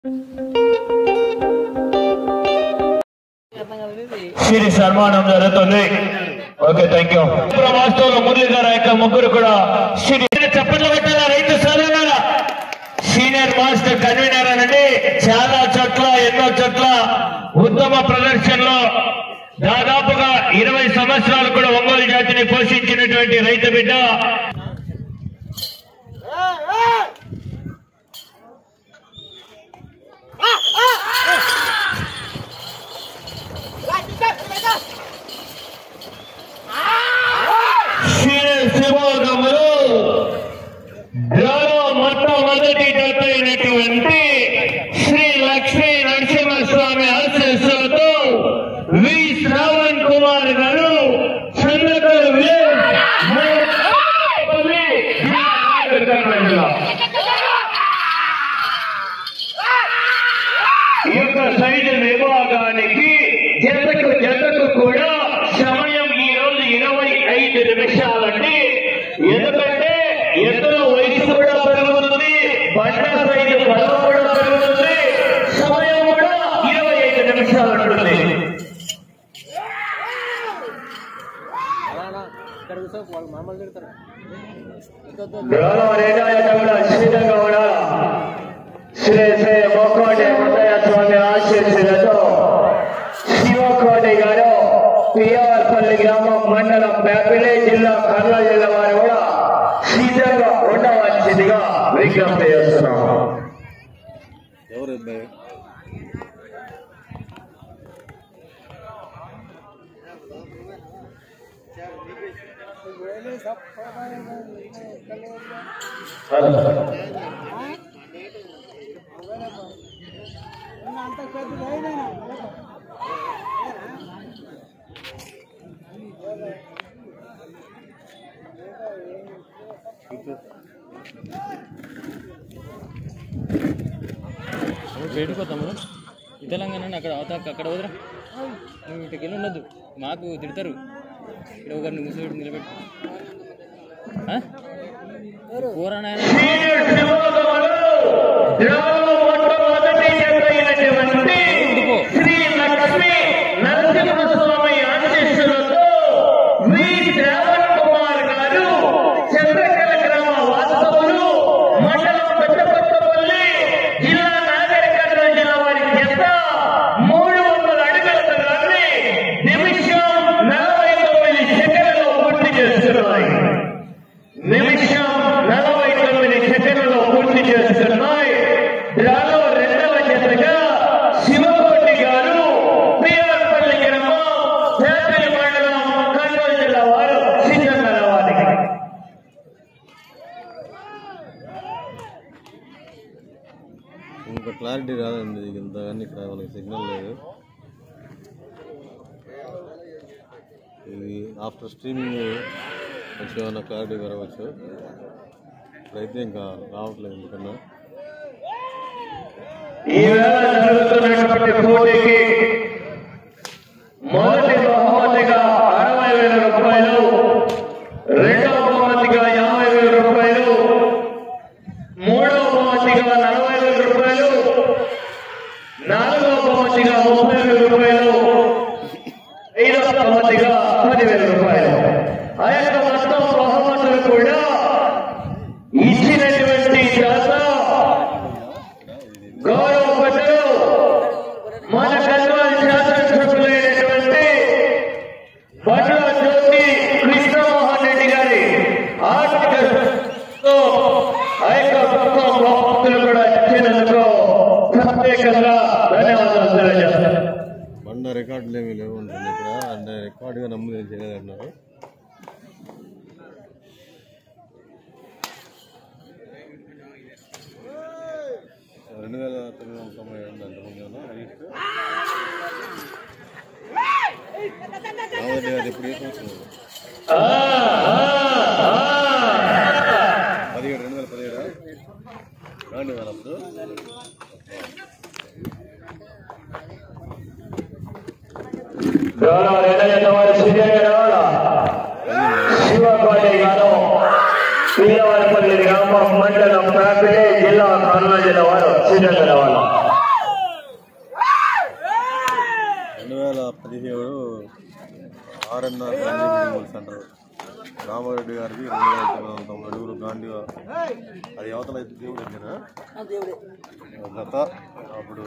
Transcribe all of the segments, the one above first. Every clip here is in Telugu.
సిరి సన్మానం జరుగుతుంది ఓకే థ్యాంక్ యూ వాస్తవంలో మురళీధర యొక్క ముగ్గురు కూడా సిరి చప్పట్లు పెట్టాలా రైతు సోదరులారా సీనియర్ మాస్టర్ కన్వీనర్ అనండి చాలా చోట్ల ఎన్నో చోట్ల ఉత్తమ ప్రదర్శనలో దాదాపుగా ఇరవై సంవత్సరాలు కూడా ఒంగోలు జాతిని పోషించినటువంటి రైతు బిడ్డ సీనియర్ శివోగములు డ్రాలో మొట్టమొదటి జత అయినటువంటి శ్రీ లక్ష్మీ నరసింహస్వామి ఆశీస్సులతో వి శ్రావణ్ కుమార్ గారు చంద్రకర్ విలేజ్ మోపల్లి, జిల్లా. ఈ యొక్క సైజు విభాగానికి జతకు జతకు కూడా సమయం ఈ రోజు ఇరవై ఐదు నిమిషాలండి ఎందుకంటే ఎద్దుల వయసు కూడా పెరుగుతుంది బండ సైజు బలం కూడా పెరుగుతుంది సమయం కూడా ఇరవై ఐదు నిమిషాలు ఉంటుంది ఇక్కడ కూర్చో వాళ్ళు మామూలు తిడతారు కూడా సిద్ధంగా ఉండాలా శ్రీ శ్రీ మొక్కోటి ముద్దయ్య స్వామి ఆశీస్సులతో శివకోటి గారు పిఆర్పల్లి గ్రామం మండలం పేపలే జిల్లా కర్నూలు జిల్లా వారు కూడా సిద్ధంగా ఉండవలసిందిగా విజ్ఞప్తి చేస్తున్నాం ఎవరు అబ్బాయి అంత పెద్ద ధైర్యమేనా? వెళ్ళిపోతాము ఈ తెలంగాణ అక్కడ అవతా అక్కడ వదరా నువ్వు ఇటుకి వెళ్ళి ఉండొద్దు మాకు తిడతారు ఇక్కడ ఒకరిని ముసిపెట్టి నిలబెట్టి ఆ? కూర నాయన సీనియర్ శివోగములు గ్రామంలో మొట్టమొదటి జత అయినటువంటి శ్రీ లక్ష్మీ నరసింహస్వామి ఆశీస్సులతో వి శ్రావణ్ కుమార్ గారు చంద్రకళ గ్రామ వాస్తవులు మండలం పెద్దపట్టపల్లి జిల్లా నాగరికర్ణ జిల్లా వారి చెత్త మూడు వందల అడుగుల దూరాన్ని నిమిషం నలభై తొమ్మిది సెకండ్లలో పూర్తి చేస్తున్నాయి నిమిషం నలభై తొమ్మిది సెకండ్లలో పూర్తి చేస్తున్నాయి డ్రాలో రెండవ జతగా శివకోటి గారు పిఆర్పల్లి గ్రామం పేపల్లి మండలం కర్నూలు జిల్లా వారు సిద్ధంగా రావాలి ఇంకా క్లారిటీ రాదండి ఇంత కానీ ఇక్కడ మనకి సిగ్నల్ లేదు ఇది ఆఫ్టర్ స్ట్రీమింగ్ కొంచెం ఏమైనా క్లారిటీ పెరగవచ్చు ఇప్పుడైతే ఇంకా రావట్లేదు ఎందుకన్నా ఈ వేళ జరుగుతున్నటువంటి పోటీకి మొదటి బహుమతిగా అరవై వేల రూపాయలు రెండవ బహుమతిగా యాభై వేల రూపాయలు మూడవ బహుమతిగా నలభై వేల రూపాయలు నాలుగవ బహుమతిగా ముప్పై వేల రూపాయలు ఐదవ బహుమతిగా పదివేల రూపాయలు ఆ యొక్క మొత్తం బహుమతులు కూడా ఇచ్చినటువంటి జాత గౌరవ పెద్దలు మన కల్వాల్ శాసనసభ్యులైనటువంటి పట్ల జ్యోతి కృష్ణమోహన్ రెడ్డి గారి ఆర్థిక తో ఆ యొక్క మొత్తం బహుమతులు కూడా ఇచ్చినందుకు ప్రత్యేకంగా ధన్యవాదాలు తెలియజేస్తాను బండ రికార్డులు ఏమీ లేవు ఉంటుంది ఇక్కడ అంటే రికార్డుగా నమోదు చేయలేదన్నారు రెండు వేల తొమ్మిది వందల తొంభై రెండు అంతకుముందు ఏమన్నా రిజిస్టర్ రామరెడ్డి గారు ఎప్పుడు ఏ సంవత్సరం పదిహేడు రెండు వేల పదిహేడు రాండి వేల అప్పుడు గౌరవ రెండవ వారి సిద్ధంగా రావాలా శివకోటి గారు పీలవారిపల్లి గ్రామం మండలం ప్రాపిడే జిల్లా కర్నూలు జిల్లా వారు సిద్ధంగా రావాలా పదిహేడు RNR Gandhi medical centre Ramareddy గారికి రెండు వేల తొమ్మిది వందల తొంభై అడుగులు గాంధీ అది అవతల అయితే దేవుడు దగ్గర గత అప్పుడు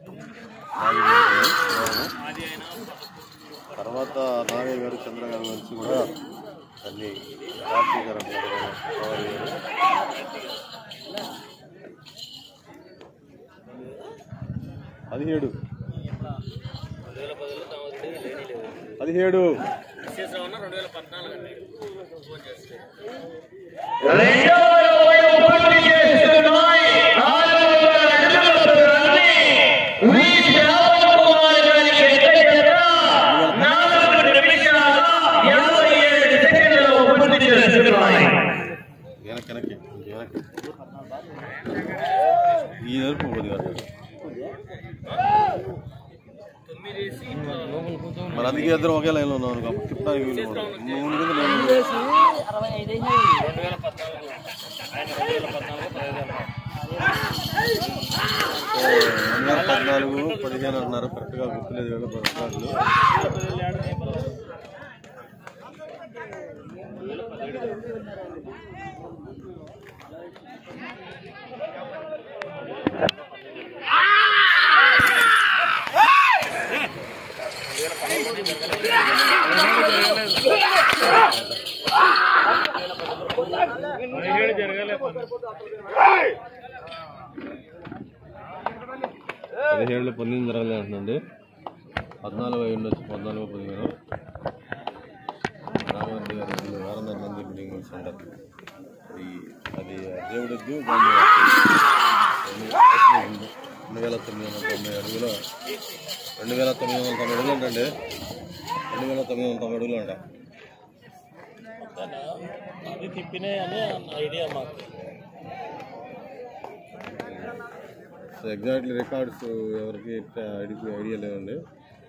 నాగేశ్వర గారు. తర్వాత నాగయ్య గారు చంద్ర గారు కలిసి కూడా అన్ని కార్తీక గారు కవర్ చేశారు. పదిహేడు పదిహేడు రెండవ రౌండ్ పూర్తి చేస్తున్నాయి. నాలుగు వందల అడుగుల దూరాన్ని వి. శ్రావణ్ కుమార్ గారికి ఎక్కచేత నాలుగు నిమిషాల యాభై ఏడు సెకండ్లలో పూర్తి చేస్తున్నాయి. వెనక్కి వెనక్కి వెనక్కి ఈ నలుపు కొద్దిగా మరి అందుకే ఇద్దరు ఒకే లైన్లో ఉన్నాం అనుకో అప్పుడు తిప్పడానికి వీలు ఉండదు. నువ్వు ముందు కింద నేను ముందు. రెండు వేల పద్నాలుగు ఆయన రెండు వేల పద్నాలుగు పదిహేను సో రెండు వేల పద్నాలుగు పదిహేను అంటున్నారు కరెక్ట్గా గుర్తులేదు వేల పద్నాలుగు పదిహేడులో పంతొమ్మిది జరగలే అంటుందండి పద్నాలుగు అయి ఉండొచ్చు పద్నాలుగు పదిహేను రామారెడ్డి గారి ఇల్లు వారణాసి నంది బిల్డింగ్ సెంటర్ అది అది దేవుడిద్దు గాంధీ వారి. రెండు వేల తొమ్మిది వందల తొంభై అడుగుల రెండు వేల తొమ్మిది వందల తొంభై అడుగులు అంటండి రెండు వేల తొమ్మిది వందల తొంభై అడుగులు అంట అది తిప్పినాయి అని ఐడియా మాకు సో ఎగ్జాక్ట్లీ రికార్డ్స్ ఎవరికి ఐడియా ఐడియా లేదండి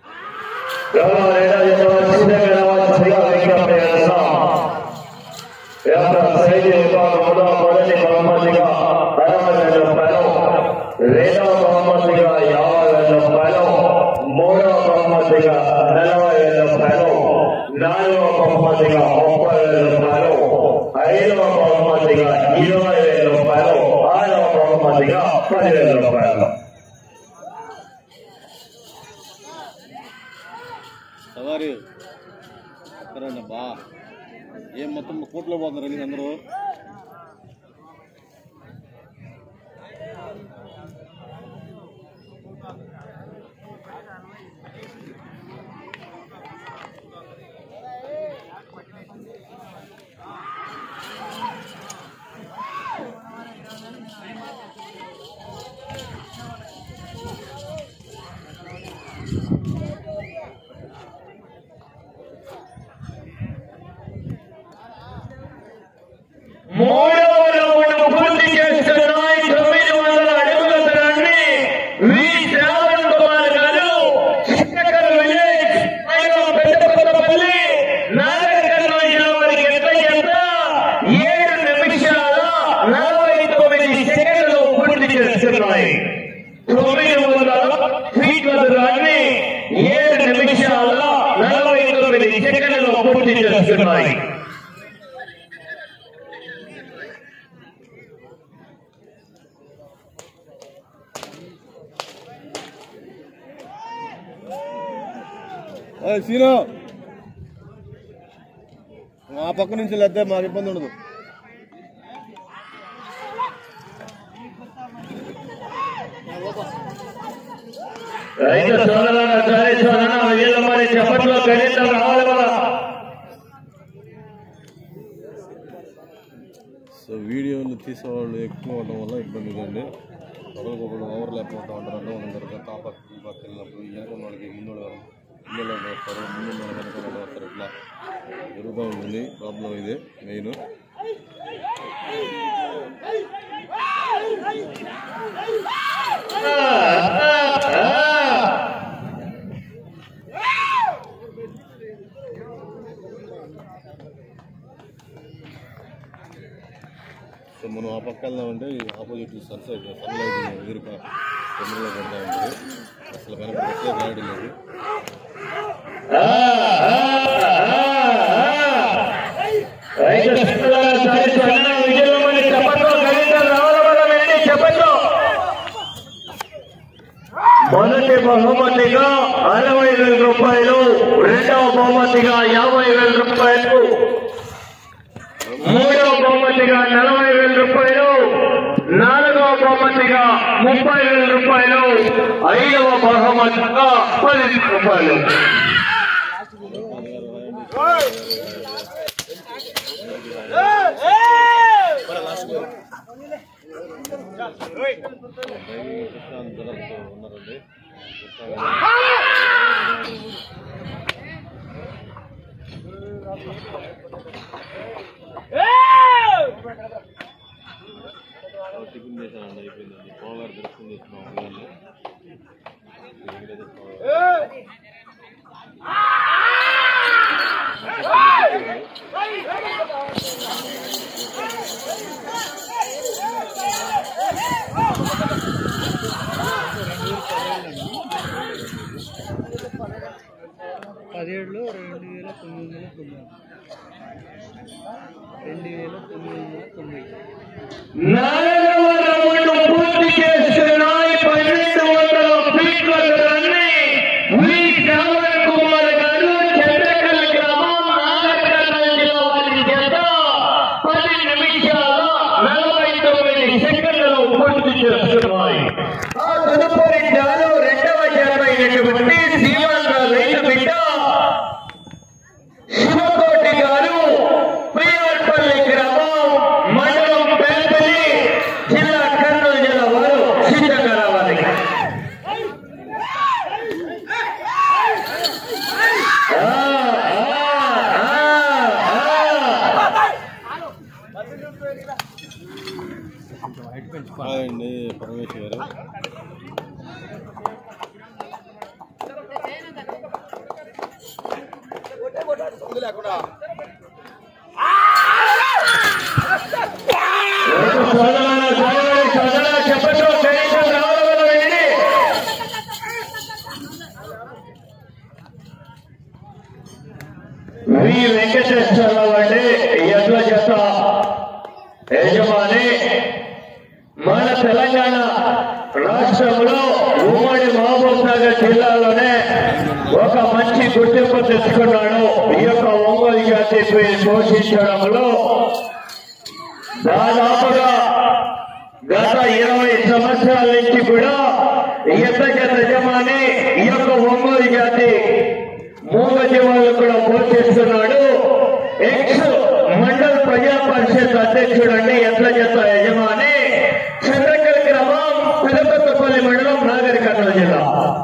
నాలుగవ బహుమతిగా ముప్పై వేల రూపాయలు ఐదవ బహుమతిగా ఇరవై వేల రూపాయలు ఆరవ బహుమతిగా పదివేల రూపాయలు సవారి ఎక్కడండి బా ఏం మొత్తం కోట్లో పోతున్నారు వెళ్ళి అందరూ మూడవ రౌండ్ పూర్తి చేస్తున్నాయి తొమ్మిది వందల అడుగుల దూరాన్ని వి శ్రావణ్ కుమార్ గారు చిక్కకల్ విలేజ్ పైగా పెద్దపల్లి నాగరికల్లో వారికి ఎంత ఎంత ఏడు నిమిషాల నలభై తొమ్మిది సెకండ్లు పూర్తి చేస్తున్నాయి తొమ్మిది వందల ఫీట్ల దూరాన్ని ఏడు నిమిషాల నలభై తొమ్మిది సెకండ్లు పూర్తి చేస్తున్నాయి ఏయ్ సీను ఆ పక్క నుంచి లేతే మాకు ఇబ్బంది ఉండదు రైతు సోదరుల సరే సోదరుల వీళ్ళ మరి చెప్పట్లో గణితం రావాలి కదా సో వీడియోలు తీసేవాళ్ళు ఎక్కువ అవడం వల్ల ఇబ్బంది అండి ఒకరికొకరు ఓవర్ ల్యాప్ అవుతూ ఉంటారు అంటే మనం జరుగుతుంది ఆ పక్క ఈ పక్క వెళ్ళినప్పుడు వెనక ఉన్న వాళ్ళకి ముందు ముందు వస్తారు ముందు ఉన్న వాళ్ళు వెనక వాళ్ళు వస్తారు ఇట్లా జరుగుతూ ఉంటుంది ప్రాబ్లం ఇది మెయిన్ సో మనం ఆ పక్క వెళ్దామంటే ఆపోజిట్ సన్సెట్ సన్లైట్ ఎదురుగా ఎదురుగా పడతా ఉంటుంది అసలు వెనక వచ్చే క్లారిటీ లేదు ఆ, ఆ, ఆ, ఆ. రైతు సోదరుల సాయి స్వర్ణ విజయమని చెప్పట్లు గణితం రావడం వెళ్ళి చెప్పట్లు మొదటి బహుమతిగా అరవై వేల రూపాయలు రెండవ బహుమతిగా యాభై వేల రూపాయలు మూడవ బహుమతిగా నలభై వేల రూపాయలు నాలుగవ బహుమతిగా ముప్పై వేల రూపాయలు ఐదవ బహుమతిగా పది రూపాయలు డ్రైవింగ్ ప్రశాంత్ జలతో ఉన్నారండి టిఫిన్ చేశానండి అయిపోయిందండి పోగారు దర్శనం చేస్తున్నాం ఉదయాన్నే. వెంకటేశ్వర స్వామి. పదిహేడులో రెండు వేల తొమ్మిది వందల తొంభై రెండు వేల తొమ్మిది వందల తొంభై నాలుగవ రౌండ్ పూర్తి చేస్తున్నాయి పన్నెండు వందల ఫీట్లన్నీ వి శ్రావణ్ కుమార్ గారు చంద్రకల్ గ్రామం నాగర్కర్నూలు జిల్లా వారి చేత పది నిమిషాల నలభై తొమ్మిది సెకండ్లలో పూర్తి చేస్తున్నాయి ఆ తదుపరి జాలో రెండవ జాత అయినటువంటి సీమాంధ్ర రైతు బిడ్డ శివకోటి గారు ప్రియార్పల్లి గ్రామం మండలం పేపల్లి జిల్లా కర్నూలు జిల్లా వారు సిద్ధంగా రావాలి ఆ, ఆ, ఆ, ఆ. హాయ్ అండి పరమేశ్వర్ గారు రైతు సోదరుల సోదరుల సోదరుల చెప్పట్లు కనీసం రావాలని వినండి. వి వెంకటేశ్వరరావు అండి ఎడ్ల చేత యజమాని మన తెలంగాణ రాష్ట్రంలో ఉమ్మడి మహబూబ్ నగర్ జిల్లాలోనే ఒక మంచి గుర్తింపు తెచ్చుకున్నాడు ఈ యొక్క ఒంగోలు జాతిపై పోషించడంలో దాదాపుగా గత ఇరవై సంవత్సరాల నుంచి కూడా ఎద్దక యజమాని ఈ యొక్క ఒంగోలు జాతి మూగ జీవాలు కూడా పోషిస్తున్నాడు ఎక్స్ మండల ప్రజా పరిషత్ అధ్యక్షుడు అండి ఎట్ల చేత యజమాని చంద్రకల్ గ్రామం పెదకొత్తపల్లి మండలం నాగరి కర్నూలు జిల్లా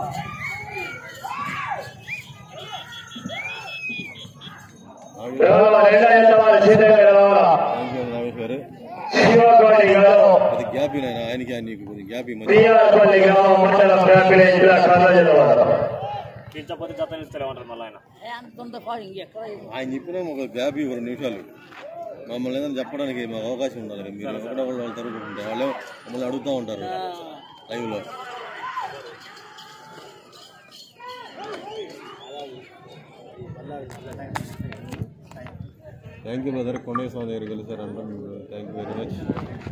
రెండో యజమాని సీతయ్య రావాలా థ్యాంక్ యూ రమేష్ గారు శివగౌడి గారు అది గ్యాప్ ఆయన ఆయనకి ఆయన నీకు కొద్దిగా గ్యాప్ ఇవ్వమని బిఆర్పల్లి గ్రామం మండలం ప్యాపిలే జిల్లా కర్నూలు జిల్లా వారు తీర్చపోతే జత ఇస్తారేమంటారు మళ్ళీ ఆయన ఆయన చెప్పినా ఒక గ్యాప్ ఇవ్వరు నిమిషాలు మమ్మల్ని ఏదైనా చెప్పడానికి మాకు అవకాశం ఉండాలి కదా. మీరు ఒకటే వాళ్ళు వాళ్ళు తరుగుతుంటే వాళ్ళు మమ్మల్ని అడుగుతూ ఉంటారు లైవ్లో థ్యాంక్ యూ బ్రదర్ కొండే స్వామి దగ్గర కలిసారంట థ్యాంక్ యూ వెరీ మచ్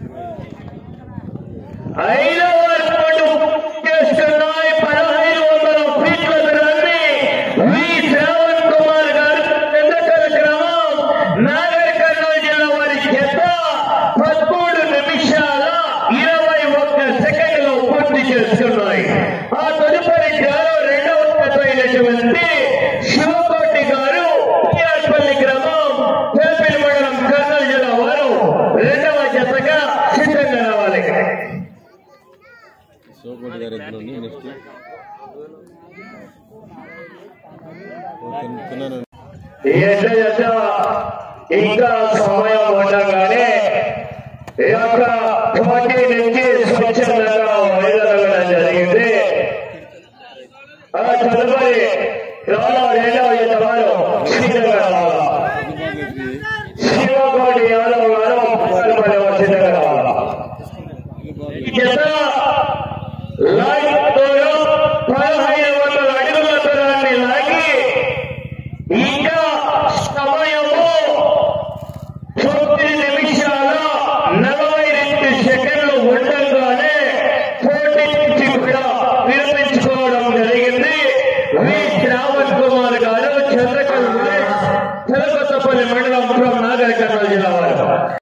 ఐదవ రౌండ్ చేస్తున్నాయి పదహైదు వందల ఫీట్ల దూరాన్ని వి శ్రావణ్ కుమార్ గారు చంద్రకల్ గ్రామం నాగర్ కర్నూలు జిల్లా వారి చేత పదమూడు నిమిషాల ఇరవై ఒక్క సెకండ్లో పూర్తి చేస్తున్నాయి ఆ తదుపరి జాలో రెండవ జత అయినటువంటి శివకోటి గారు పిఆర్పల్లి గ్రామం పేపల్లి మండలం కర్నూలు జిల్లా వారు రెండవ జతగా సిద్ధంగా రావాలి సోకోటి గారు ఎదురుండి నెక్స్ట్ తిన్నాను ఎట్ల చేత ఇంకా సమయం ఉండగానే ఈ యొక్క పోటీ నుంచి స్వచ్ఛందంగా వైదొలగడం జరిగింది ఆ తదుపరి రాలో రెండవ ఈత వారు శ్రీనగర్ రావాలా శివకోటి యాదవ్ గారు తదుపరి వారు శ్రీనగర్ రావాలా జత లాగి దూరం పదహైదు వందల అడుగుల దూరాన్ని లాగి శ్రావణ్ కుమార్ గారు చంద్రకల్ విలేజ్ తెలకొత్తపల్లి మండలం నాగరికర్నూలు జిల్లా వారు